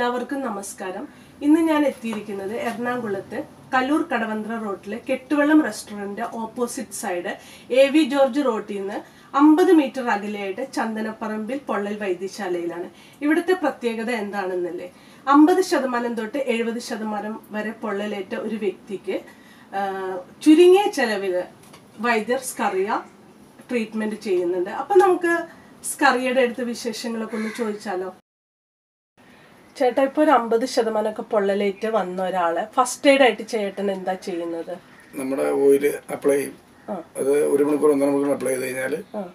എല്ലാവർക്കും നമസ്കാരം ഇന്ന് ഞാൻ എത്തിയിരിക്കുന്നത് എറണാകുളത്ത് കല്ലൂർ കടവന്ത്ര റോഡിലെ കെട്ടുവെള്ളം restaurant opposite side A V George റോഡിൽ നിന്ന് അമ്പത് മീറ്റർ അകലെയായിട്ട് ചന്ദനപ്പറമ്പിൽ പൊള്ളൽ വൈദ്യശാലയിലാണ് ഇവിടുത്തെ പ്രത്യേകത എന്താണെന്നല്ലേ അമ്പത് ശതമാനം തൊട്ട് എഴുപത് ശതമാനം വരെ പൊള്ളലേറ്റ ഒരു വ്യക്തിക്ക് ആ, ചുരുങ്ങിയ ചെലവില് വൈദ്യർ സ്കറിയ ട്രീറ്റ്മെന്റ് ചെയ്യുന്നുണ്ട് അപ്പൊ നമുക്ക് സ്കറിയയുടെ അടുത്ത് വിശേഷങ്ങളൊക്കെ ഒന്ന് ചോദിച്ചാലോ ചേട്ടാ ഇപ്പൊ ഒരു അമ്പത് ശതമാനമൊക്കെ പൊള്ളലേറ്റ് വന്ന ഒരാളെ ഫസ്റ്റ് എയ്ഡ് ആയിട്ട് ചേട്ടൻ എന്താ ചെയ്യുന്നത് നമ്മുടെ ഓയില് അപ്ലൈ ചെയ്യും അത് ഒരു മണിക്കൂർ ഒന്നര മണിക്കൂർ അപ്ലൈ ചെയ്ത് കഴിഞ്ഞാൽ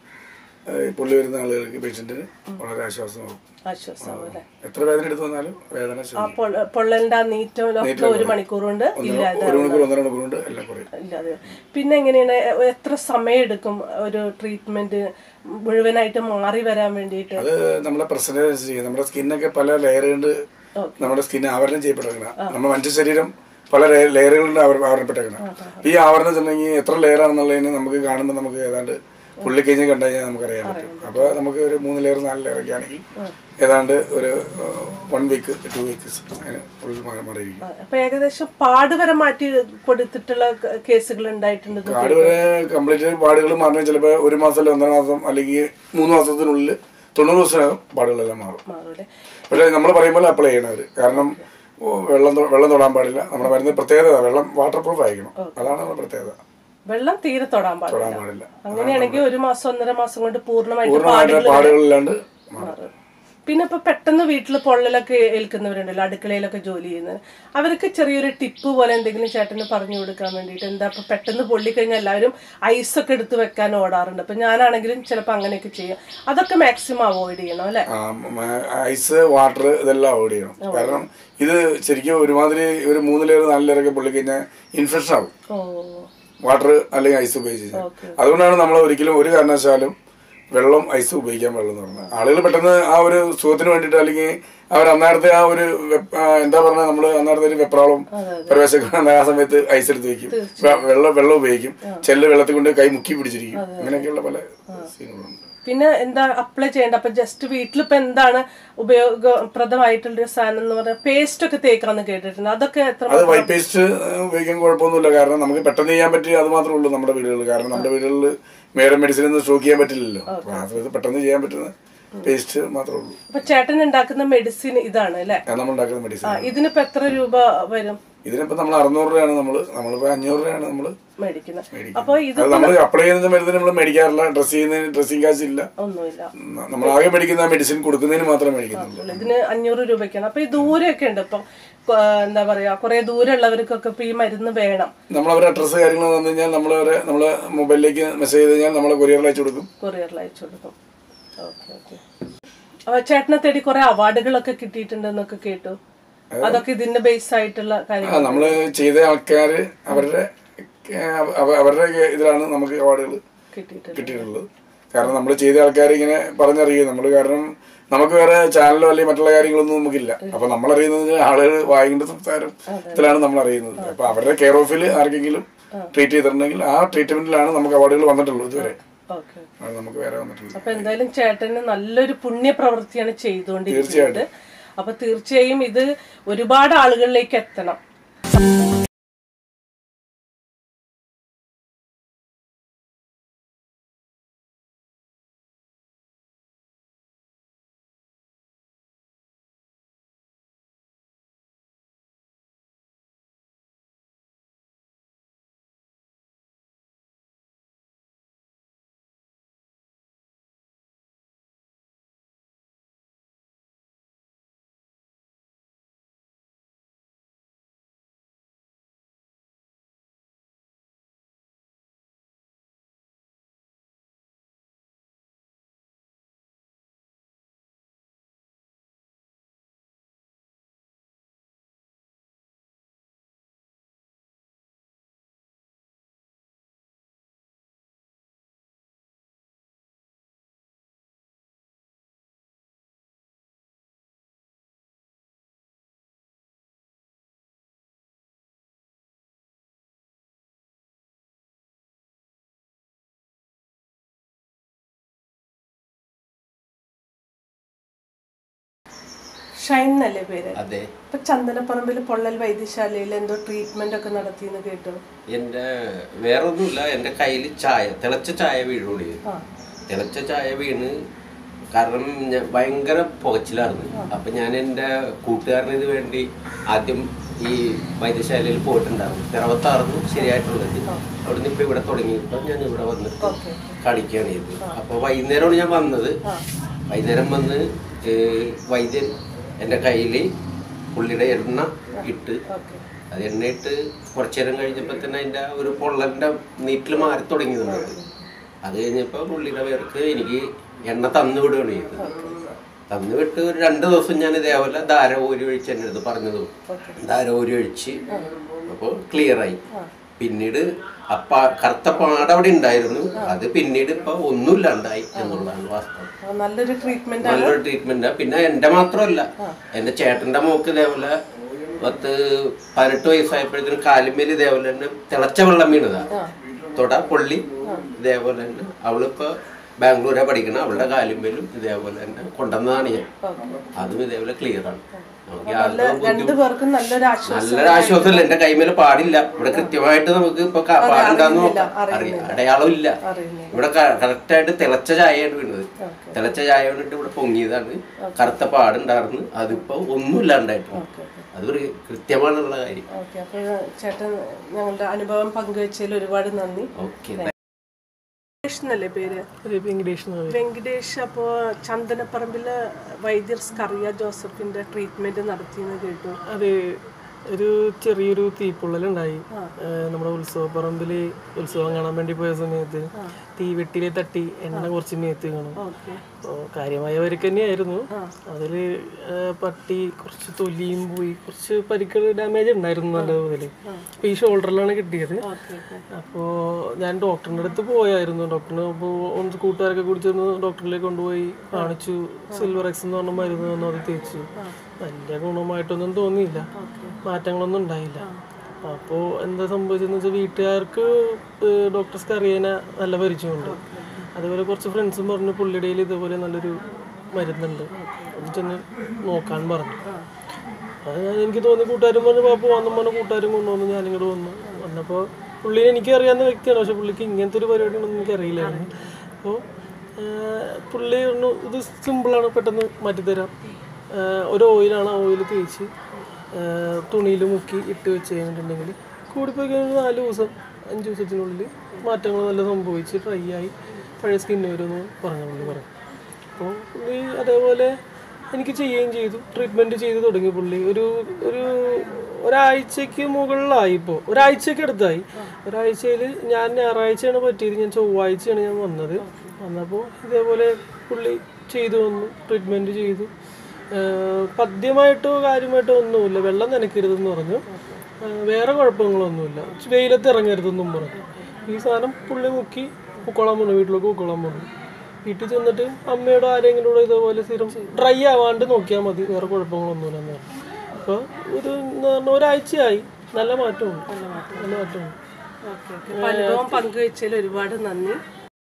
പുള്ളി വരുന്ന ആളുകൾക്ക് പേഷ്യന്റിന് വളരെ ആശ്വാസമാകും ആശ്വാസമാവും അല്ലെ എത്ര വേദന എടുത്തു വന്നാലും വേദന ആ ശമിക്കും. പൊള്ള- പൊള്ളലിന്റെ ആ നീറ്റമൊക്കെ ഒരു മണിക്കൂർ കൊണ്ട് ഇല്ലാതെ ഒരു മണിക്കൂർ ഒന്നര മണിക്കൂർ കൊണ്ട് എല്ലാം കുറയും ഇല്ലാതെ പിന്നെ എങ്ങനെയാണ് എ- എത്ര സമയം എടുക്കും ഒരു ട്രീറ്റ്മെന്റ് മുഴുവനായിട്ട് മാറി വരാൻ വേണ്ടിയിട്ട് അത് നമ്മുടെ പ്രശ്നം അനുസരിച്ച് നമ്മുടെ സ്കിന്നൊക്കെ പല ലെയർ കൊണ്ട് നമ്മുടെ സ്കിൻ ആവരണം ചെയ്യപ്പെട്ടേക്കണം നമ്മുടെ മനുഷ്യ ശരീരം പല ലെയറുകളുണ്ട് ആവരണപ്പെട്ടേക്കണം ഈ ആവരണം വെച്ചിട്ടുണ്ടെങ്കിൽ എത്ര ലെയർ ആണെന്നുള്ളതിന് നമുക്ക് കാണുമ്പോൾ നമുക്ക് ഏതാണ്ട് പുള്ളി കഴിഞ്ഞ് കണ്ടു കഴിഞ്ഞാൽ നമുക്ക് അറിയാൻ പറ്റും അപ്പോൾ നമുക്ക് ഒരു മൂന്ന് ലെയർ നാല് ലെയർ ഒക്കെ ആണെങ്കിൽ ഏതാണ്ട് ഒരു വൺ വീക്ക് ടു വീക്ക്സ് അതിന് ഉള്ളിൽ മാറി- മാറിയിരിക്കും അപ്പൊ ഏകദേശം പാട് വരെ മാറ്റി കൊടുത്തിട്ടുള്ള കേസുകൾ ഉണ്ടായിട്ടുണ്ട് ഇത്. കാട് വരെ കംപ്ലീറ്റ് പാടുകൾ മാറണം ചിലപ്പോൾ ഒരു മാസം അല്ലെങ്കിൽ ഒന്നര മാസം അല്ലെങ്കിൽ മൂന്ന് മാസത്തിനുള്ളിൽ തൊണ്ണൂറ് ദിവസത്തിനകം പാടുകളെല്ലാം മാറും മാറൂലെ പക്ഷേ നമ്മൾ പറയുമ്പോൾ അപ്ലൈ ചെയ്യണവർ കാരണം ഓ, വെള്ളം തൊ- വെള്ളം തൊടാൻ പാടില്ല നമ്മുടെ മരുന്ന് പ്രത്യേകത വെള്ളം വാട്ടർ പ്രൂഫ് ആയിരിക്കണം അതാണ് നമ്മുടെ പ്രത്യേകത വെള്ളം തീരെ തൊടാൻ പാടില്ല തൊടാൻ പാടില്ല അങ്ങനെയാണെങ്കിൽ ഒരു മാസം ഒന്നര മാസം കൊണ്ട് പൂർണ്ണമായിട്ട് പൂർണ്ണമായിട്ട് പാടുകളില്ലാണ്ട് മാറും മാറും പിന്നെ ഇപ്പൊ പെട്ടെന്ന് വീട്ടിൽ പൊള്ളലൊക്കെ ഏൽക്കുന്നവരുണ്ടല്ലോ അടുക്കളയിലൊക്കെ ജോലി ചെയ്യുന്നത് അവർക്ക് ചെറിയൊരു ടിപ്പ് പോലെ എന്തെങ്കിലും ചേട്ടന് പറഞ്ഞു കൊടുക്കാൻ വേണ്ടിയിട്ട് എന്താ ഇപ്പൊ പെട്ടെന്ന് പൊള്ളിക്കഴിഞ്ഞാൽ എല്ലാവരും ഐസൊക്കെ എടുത്ത് വെക്കാൻ ഓടാറുണ്ട് അപ്പൊ ഞാനാണെങ്കിലും ചിലപ്പോൾ അങ്ങനെയൊക്കെ ചെയ്യും അതൊക്കെ മാക്സിമം അവോയ്ഡ് ചെയ്യണം അല്ലെ ആ, മ- ഐസ് വാട്ടർ ഇതെല്ലാം അവോയ്ഡ് ചെയ്യണം കാരണം ഇത് ശരിക്കും ഒരുമാതിരി ഒരു മൂന്ന് ലെയർ നാല് ലെയർ ഒക്കെ പൊള്ളിക്കഴിഞ്ഞാൽ ഇൻഫെക്ഷൻ ആവും ഓ വാട്ടർ അല്ലെങ്കിൽ ഐസ് ഉപയോഗിച്ച് കഴിഞ്ഞാൽ അതുകൊണ്ടാണ് നമ്മൾ ഒരിക്കലും ഒരു കാരണവശാലും വെള്ളം ഐസ് ഉപയോഗിക്കാൻ പാടില്ല എന്ന് പറഞ്ഞത് ആളുകൾ പെട്ടെന്ന് ആ ഒരു സുഖത്തിന് വേണ്ടിയിട്ട് അല്ലെങ്കിൽ അവർ അന്നേരത്തെ ആ ഒരു വെപ്- ആ, എന്താ പറഞ്ഞാൽ നമ്മൾ അന്നേരത്തെ ഒരു വെപ്രാളം പ്രവേശിക്കുന്ന ആ സമയത്ത് ഐസ് എടുത്ത് വെക്കും വെ- വെള്ളം വെള്ളം ഉപയോഗിക്കും ചെല്ല് വെള്ളത്തിൽ കൊണ്ട് കൈ മുക്കി പിടിച്ചിരിക്കും അങ്ങനെയൊക്കെയുള്ള പല സീനുകളുണ്ട് പിന്നെ എന്താ അപ്ലൈ ചെയ്യേണ്ട അപ്പൊ ജസ്റ്റ് വീട്ടിലിപ്പോ എന്താണ് ഉപയോഗപ്രദമായിട്ടുള്ളൊരു സാധനം എന്ന് പറഞ്ഞാൽ പേസ്റ്റ് ഒക്കെ തേക്കാന്ന് കേട്ടിട്ടുണ്ട് അതൊക്കെ എത്ര അത് വൈറ്റ് പേസ്റ്റ് ഉപയോഗിക്കാൻ കുഴപ്പമൊന്നുമില്ല കാരണം നമുക്ക് പെട്ടെന്ന് ചെയ്യാൻ പറ്റിയ അത് മാത്രമേ ഉള്ളൂ നമ്മുടെ വീടുകളിൽ കാരണം നമ്മുടെ വീടുകളിൽ വേറെ മെഡിസിൻ ഒന്നും സ്റ്റോക്ക് ചെയ്യാൻ പറ്റില്ലല്ലോ അപ്പൊ അത് പെട്ടെന്ന് ചെയ്യാൻ പറ്റുന്ന പേസ്റ്റ് മാത്രമേ ഉള്ളൂ അപ്പൊ ചേട്ടൻ ഉണ്ടാക്കുന്ന മെഡിസിൻ ഇതാണ് അല്ലെ അത് നമ്മൾ ഉണ്ടാക്കുന്ന മെഡിസിൻ ഇതിനിപ്പോ എത്ര രൂപ വരും ഇതിനിപ്പോ നമ്മൾ അറുന്നൂറ് രൂപയാണ് നമ്മൾ നമ്മളിപ്പോ അഞ്ഞൂറ് രൂപയാണ് നമ്മൾ മേടിക്കുന്നത് അപ്പൊ ഇത് അത് നമ്മൾ അപ്ലൈ ചെയ്യുന്ന മരുന്നിന് നമ്മൾ മേടിക്കാറില്ല ഡ്രസ് ചെയ്യുന്നതിന് ഡ്രസ്സിംഗ് കാശില്ല ഒന്നുമില്ല നമ്മൾ ആകെ മേടിക്കുന്ന മെഡിസിൻ കൊടുക്കുന്നതിന് മാത്രമേ മേടിക്കുന്നുള്ളൂ ഇതിന് അഞ്ഞൂറ് രൂപയ്ക്കാണ് അപ്പൊ ഈ ദൂരമൊക്കെ ഉണ്ട് ഇപ്പൊ കൊ- എന്താ പറയാ കുറെ ദൂരമുള്ളവർക്കൊക്കെ ഇപ്പൊ ഈ മരുന്ന് വേണം നമ്മൾ അവരെ അഡ്രസ്സ് കാര്യങ്ങൾ തന്നു കഴിഞ്ഞാൽ നമ്മൾ അവരെ നമ്മളെ മൊബൈലിലേക്ക് മെസ്സേജ് ചെയ്ത് കഴിഞ്ഞാൽ നമ്മളെ കൊറിയറിൽ അയച്ചു കൊടുക്കും കൊറിയറിൽ അയച്ചു കൊടുക്കും ഓക്കെ ഓക്കെ അപ്പൊ ചേട്ടനെ തേടി കുറെ അവാർഡുകളൊക്കെ കിട്ടിയിട്ടുണ്ടെന്നൊക്കെ കേട്ടു അതൊക്കെ ഇതിന്റെ ബേസ് ആയിട്ടുള്ള ആ കാര്യങ്ങൾ നമ്മൾ ചെയ്ത ആൾക്കാര് അവരുടെ അവ- അവ- അവരുടെ ഇതിലാണ് നമുക്ക് അവാർഡുകൾ കിട്ടിയിട്ടുണ്ട് കിട്ടിയിട്ടുള്ളത് കാരണം നമ്മൾ ചെയ്ത ആൾക്കാർ ഇങ്ങനെ പറഞ്ഞറിയും നമ്മൾ കാരണം നമുക്ക് വേറെ ചാനലോ അല്ലെങ്കിൽ മറ്റുള്ള കാര്യങ്ങളൊന്നും നമുക്കില്ല അപ്പൊ നമ്മൾ അറിയുന്നത് ആളുകൾ വായിക്കേണ്ട സംസാരത്തിലാണ് നമ്മൾ അറിയുന്നത് അപ്പൊ അവരുടെ കെയർ ഓഫിൽ ആർക്കെങ്കിലും ട്രീറ്റ് ചെയ്തിട്ടുണ്ടെങ്കിൽ ആ ട്രീറ്റ്മെന്റിലാണ് നമുക്ക് അവാർഡുകൾ വന്നിട്ടുള്ളൂ ഇതുവരെ ഓക്കെ അത് നമുക്ക് വേറെ വന്നിട്ടില്ല അപ്പൊ എന്തായാലും ചേട്ടന് നല്ലൊരു പുണ്യപ്രവൃത്തിയാണ് ചെയ്തുകൊണ്ടിരിക്കുന്നത് അപ്പൊ തീർച്ചയായും ഇത് ഒരുപാട് ആളുകളിലേക്ക് എത്തണം ഷൈൻ എന്നല്ലേ പേര് അതെ ഇപ്പൊ ചന്ദനപ്പറമ്പിൽ പൊള്ളൽ വൈദ്യശാലയിൽ എന്തോ ട്രീറ്റ്മെന്റ് ഒക്കെ നടത്തിയെന്ന് കേട്ടു എൻ്റെ വേറൊന്നുമില്ല എൻ്റെ കയ്യിൽ ചായ തിളച്ച ചായ വീഴുള്ളൂ തിളച്ച ചായ വീണ് കാരണം ഞാൻ ഭയങ്കര പുകച്ചിലായിരുന്നു അപ്പൊ ഞാൻ എൻ്റെ കൂട്ടുകാരന് ഇത് വേണ്ടി ആദ്യം ഈ വൈദ്യശാലയിൽ പോയിട്ടുണ്ടായിരുന്നു പിറവത്തായിരുന്നു ശരിയായിട്ടുള്ളത് അവിടുന്ന് ഇപ്പൊ ഇവിടെ തുടങ്ങിയപ്പോൾ ഞാൻ ഇവിടെ വന്നിട്ട് കളിക്കുകയാണ് ചെയ്തത് അപ്പോൾ വൈകുന്നേരമാണ് ഞാൻ വന്നത് വൈകുന്നേരം വന്ന് ഏഹ്, വൈദ്യൻ എൻ്റെ കയ്യിൽ പുള്ളിയുടെ എണ്ണ ഇട്ട് അത് എണ്ണയിട്ട് കുറച്ചു നേരം കഴിഞ്ഞപ്പോൾ തന്നെ അതിൻ്റെ ആ ഒരു പൊള്ളലിൻ്റെ നീറ്റിൽ മാറി തുടങ്ങിയതുണ്ട് അത് കഴിഞ്ഞപ്പോൾ പുള്ളിയുടെ പേർക്ക് എനിക്ക് എണ്ണ തന്നു വിടുകയാണ് ചെയ്തത് തന്നു വിട്ട് ഒരു രണ്ട് ദിവസം ഞാൻ ഇതേപോലെ ധാര ഊരി ഒഴിച്ച് എൻ്റെ അടുത്ത് പറഞ്ഞതും ധാര ഊരി ഒഴിച്ച് അപ്പോൾ ക്ലിയറായി പിന്നീട് അപ്പ കറുത്ത പാട് അവിടെ ഉണ്ടായിരുന്നു അത് പിന്നീട് ഇപ്പൊ ഒന്നുമില്ലാണ്ടായി എന്നുള്ളതാണ് വാസ്തവം ആ, നല്ലൊരു ട്രീറ്റ്മെന്റ് നല്ലൊരു ട്രീറ്റ്മെന്റ് പിന്നെ എന്റെ മാത്രമല്ല എന്റെ ചേട്ടന്റെ മോക്ക് ഇതേപോലെ പത്ത് പതിനെട്ട് വയസ്സായപ്പോഴത്തേനും കാലുമേൽ ഇതേപോലെ തന്നെ തിളച്ച വെള്ളം വീണതാ തൊട പൊള്ളി ഇതേപോലെ തന്നെ അവളിപ്പോ ബാംഗ്ലൂരാ പഠിക്കണം അവളുടെ കാലുമേലും ഇതേപോലെ തന്നെ കൊണ്ടുവന്നതാണ് ഞാൻ അതും ഇതേപോലെ ക്ലിയർ ആണ് നമുക്ക് യാതൊരു ബുദ്ധിമുട്ടും രണ്ടു പേർക്കും നല്ലൊരു ആശ്വാസം നല്ലൊരു ആശ്വാസമല്ല എന്റെ കൈമേല് പാടില്ല ഇവിടെ കൃത്യമായിട്ട് നമുക്ക് ഇപ്പൊ ക- പാടുണ്ടാന്ന് നോക്കാം അറിയാം അടയാളം ഇല്ല ഇവിടെ കറക്റ്റ് ആയിട്ട് തിളച്ച ചായയാണ് വീണത് തിളച്ച ചായ വീണിട്ട് ഇവിടെ പൊങ്ങിയതാണ് കറുത്ത പാടുണ്ടായിരുന്നു അതിപ്പോ ഒന്നുമില്ലാണ്ടായിട്ടുണ്ട് അത് ഒരു കൃത്യമാണുള്ള കാര്യം ഓക്കെ അപ്പൊ ചേട്ടൻ ഞങ്ങളുടെ അനുഭവം പങ്കുവെച്ചതിൽ ഒരുപാട് നന്ദി ഓക്കെ വെങ്കടേഷ് എന്നല്ലേ പേര് വെങ്കടേഷ് എന്ന് പറയും. വെങ്കടേഷ് അപ്പോ ചന്ദനപ്പറമ്പില് വൈദ്യർ സ്കറിയ ജോസഫിന്റെ ട്രീറ്റ്മെന്റ് നടത്തിയെന്ന് കേട്ടു അത് ഒരു ചെറിയൊരു തീപ്പൊള്ളലുണ്ടായി ഏഹ് നമ്മുടെ ഉത്സവപ്പറമ്പില് ഉത്സവം കാണാൻ വേണ്ടി പോയ സമയത്ത് തീവെട്ടിലെ തട്ടി എണ്ണ കുറച്ച് മേത്ത് കാണും ഓക്കെ അപ്പോൾ കാര്യമായ പരിക്ക് തന്നെയായിരുന്നു അതിൽ പട്ടി കുറച്ച് തൊലിയും പോയി കുറച്ച് പരിക്കുകൾ ഡാമേജ് ഉണ്ടായിരുന്നു നല്ല മുതൽ അപ്പോൾ ഈ ഷോൾഡറിലാണ് കിട്ടിയത് അപ്പോൾ ഞാൻ ഡോക്ടറിൻ്റെ അടുത്ത് പോയായിരുന്നു ഡോക്ടറിന് അപ്പോൾ ഒന്ന് കൂട്ടുകാരൊക്കെ കൂടി ചെന്ന് ഡോക്ടറിലേക്ക് കൊണ്ടുപോയി കാണിച്ചു സിൽവർ എക്സ് എന്ന് പറഞ്ഞ മരുന്ന് തന്നു അത് തേച്ചു വലിയ ഗുണമായിട്ടൊന്നും തോന്നിയില്ല മാറ്റങ്ങളൊന്നും ഉണ്ടായില്ല അപ്പോൾ എന്താ സംഭവിച്ചതെന്ന് വെച്ചാൽ വീട്ടുകാർക്ക് ഏഹ് ഡോക്ടർ സ്കറിയനെ നല്ല പരിചയമുണ്ട് അതുപോലെ കുറച്ച് ഫ്രണ്ട്സും പറഞ്ഞു പുള്ളിയുടെ കയ്യിൽ ഇതുപോലെ നല്ലൊരു മരുന്നുണ്ട് അത് ചെന്ന് നോക്കാൻ പറഞ്ഞു അത് ഞാൻ- എനിക്ക് തോന്നി കൂട്ടുകാരും പറഞ്ഞു പാപ്പ പോകാമെന്നും പറഞ്ഞ കൂട്ടുകാരും കൊണ്ടുവന്നു ഞാനിങ്ങോട്ട് വന്നു വന്നപ്പോൾ പുള്ളിനെ എനിക്ക് അറിയാവുന്ന വ്യക്തിയാണ് പക്ഷെ പുള്ളിക്ക് ഇങ്ങനത്തെ ഒരു പരിപാടി ഉണ്ടെന്ന് എനിക്കറിയില്ലായിരുന്നു അപ്പോൾ പുള്ളി പറഞ്ഞു ഇത് സിമ്പിളാണ് പെട്ടെന്ന് മാറ്റിത്തരാം ആഹ് ഒരു ഓയിലാണ് ആ ഓയിൽ തേച്ച് തുണിയിൽ മുക്കി ഇട്ട് വെച്ച് കഴിഞ്ഞിട്ടുണ്ടെങ്കിൽ കൂടിപ്പോയി കഴിഞ്ഞാൽ നാല് ദിവസം അഞ്ച് ദിവസത്തിനുള്ളിൽ മാറ്റങ്ങൾ നല്ല സംഭവിച്ച് ഡ്രൈ ആയി പഴയ സ്കിന്ന് വരുമെന്ന് പറഞ്ഞു പുള്ളി പറഞ്ഞു അപ്പോൾ പുള്ളി അതേപോലെ എനിക്ക് ചെയ്യുകയും ചെയ്തു ട്രീറ്റ്മെൻറ്റ് ചെയ്ത് തുടങ്ങി പുള്ളി ഒരു ഒരു ഒരാഴ്ചക്ക് മുകളിലായി ഇപ്പോൾ ഒരാഴ്ചക്ക് അടുത്തായി ഒരാഴ്ചയിൽ ഞാൻ ഞായറാഴ്ചയാണ് പറ്റിയത് ഞാൻ ചൊവ്വാഴ്ചയാണ് ഞാൻ വന്നത് വന്നപ്പോൾ ഇതേപോലെ പുള്ളി ചെയ്തു വന്നു ട്രീറ്റ്മെൻറ്റ് ചെയ്തു ഏഹ് പദ്യമായിട്ടോ കാര്യമായിട്ടോ ഒന്നുമില്ല വെള്ളം നനയ്ക്കരുതെന്ന് പറഞ്ഞു ഏഹ് വേറെ കുഴപ്പങ്ങളൊന്നുമില്ല വെയിലത്ത് ഇറങ്ങരുതെന്നും പറഞ്ഞു ഈ സാധനം പുള്ളി മുക്കി പൂക്കോളാൻ പോണു വീട്ടിലേക്ക് പൂക്കോളാൻ പോണു വീട്ടിൽ ചെന്നിട്ട് അമ്മയോടോ ആരെങ്കിലും കൂടെ ഇതേപോലെ സ്ഥിരം ഡ്രൈ ആവാണ്ട് നോക്കിയാൽ മതി വേറെ കുഴപ്പങ്ങളൊന്നുമില്ല എന്ന് പറഞ്ഞു അപ്പോൾ ഒരു എന്ന് പറഞ്ഞാൽ ഒരാഴ്ചയായി നല്ല മാറ്റമുണ്ട് നല്ല മാറ്റമുണ്ട് ഓക്കെ ഓക്കെ അപ്പൊ അനുഭവം പങ്കുവെച്ചതിൽ ഒരുപാട് നന്ദി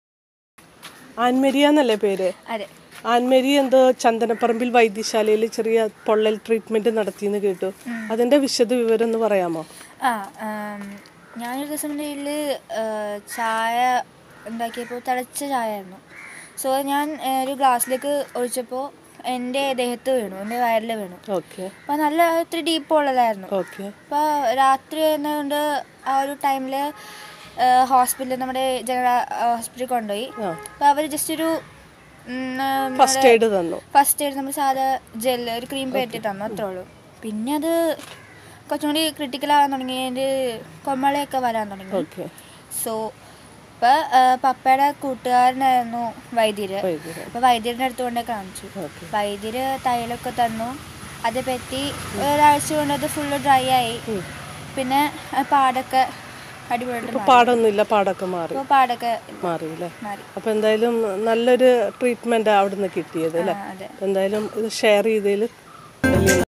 ആൻമരിയ എന്നല്ലേ പേര് അതെ ആൻമരി എന്തോ ചന്ദനപ്പറമ്പിൽ വൈദ്യശാലയിൽ ചെറിയ പൊള്ളൽ ട്രീറ്റ്മെന്റ് നടത്തിയെന്ന് കേട്ടു അതിന്റെ വിശദ വിവരം ഒന്ന് പറയാമോ ആ ആം, ഞാനൊരു ദിവസം എൻ്റെ വീട്ടിൽ ചായ ഉണ്ടാക്കിയപ്പോൾ തിളച്ച ചായ ആയിരുന്നു സോ ഞാൻ ആ, ഒരു ഗ്ലാസ്സിലേക്ക് ഒഴിച്ചപ്പോൾ എൻ്റെ ദേഹത്ത് വീണു എൻ്റെ വയറിൽ വീണു ഓക്കെ അപ്പോൾ നല്ല ഒത്തിരി ഡീപ്പ് ഉള്ളതായിരുന്നു ഓക്കെ അപ്പോൾ രാത്രി ആയതുകൊണ്ട് ആ ഒരു ടൈമിൽ ഹോസ്പിറ്റലിൽ നമ്മുടെ ജനറൽ ഹോസ്പിറ്റലിൽ കൊണ്ടുപോയി അപ്പോൾ അവർ ജസ്റ്റ് ഒരു ഫസ്റ്റ് എയ്ഡ് തന്നു ഫസ്റ്റ് എയ്ഡ് നമ്മൾ സാധാ ജെൽ ഒരു ക്രീം പേറ്റി തന്നു അത്രേ ഉള്ളൂ പിന്നെ അത് കുറച്ചും കൂടി ക്രിട്ടിക്കൽ ആകാൻ തുടങ്ങി അതിൻ്റെ കൊമ്മളയൊക്കെ വരാൻ തുടങ്ങി ഓക്കെ സോ ഇപ്പം പപ്പയുടെ കൂട്ടുകാരനായിരുന്നു വൈദ്യര് വൈദ്യര്. അപ്പോൾ വൈദ്യരുടെ അടുത്ത് കൊണ്ടേ കാണിച്ചു വൈദ്യര് തൈലൊക്കെ തന്നു അത് പറ്റി ഒരാഴ്ച കൊണ്ട് അത് ഫുള്ള് ഡ്രൈ ആയി പിന്നെ ആ പാടൊക്കെ അടിപൊളിയായിട്ട് മാറി പാടൊന്നുമില്ല പാടൊക്കെ മാറി അപ്പോൾ പാടൊക്കെ മാറി അല്ലേ മാറി അപ്പൊ എന്തായാലും നല്ലൊരു ട്രീറ്റ്മെന്റ് അവിടുന്ന് കിട്ടിയത് അല്ലേ ആ, അതെ എന്തായാലും ഇത് ഷെയർ ചെയ്തതിൽ വലിയ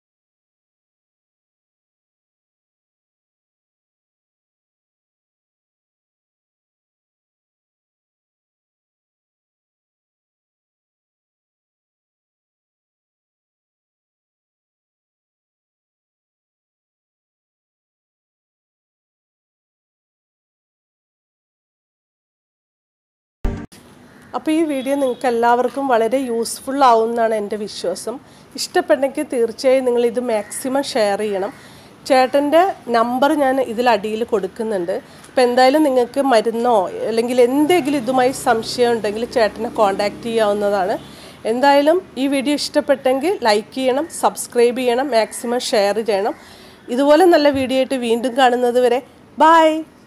അപ്പോൾ ഈ വീഡിയോ നിങ്ങൾക്ക് എല്ലാവർക്കും വളരെ യൂസ്ഫുൾ ആവും എന്നാണ് എൻ്റെ വിശ്വാസം ഇഷ്ടപ്പെട്ടെങ്കിൽ തീർച്ചയായും നിങ്ങൾ ഇത് മാക്സിമം ഷെയർ ചെയ്യണം ചേട്ടൻ്റെ നമ്പർ ഞാൻ ഇതിലടിയിൽ കൊടുക്കുന്നുണ്ട് അപ്പോൾ എന്തായാലും നിങ്ങൾക്ക് മരുന്നോ അല്ലെങ്കിൽ എന്തെങ്കിലും ഇതുമായി സംശയം ഉണ്ടെങ്കിൽ ചേട്ടനെ കോൺടാക്റ്റ് ചെയ്യാവുന്നതാണ് എന്തായാലും ഈ വീഡിയോ ഇഷ്ടപ്പെട്ടെങ്കിൽ ലൈക്ക് ചെയ്യണം സബ്സ്ക്രൈബ് ചെയ്യണം മാക്സിമം ഷെയർ ചെയ്യണം ഇതുപോലെ നല്ല വീഡിയോ ആയിട്ട് വീണ്ടും കാണുന്നത് വരെ ബായ്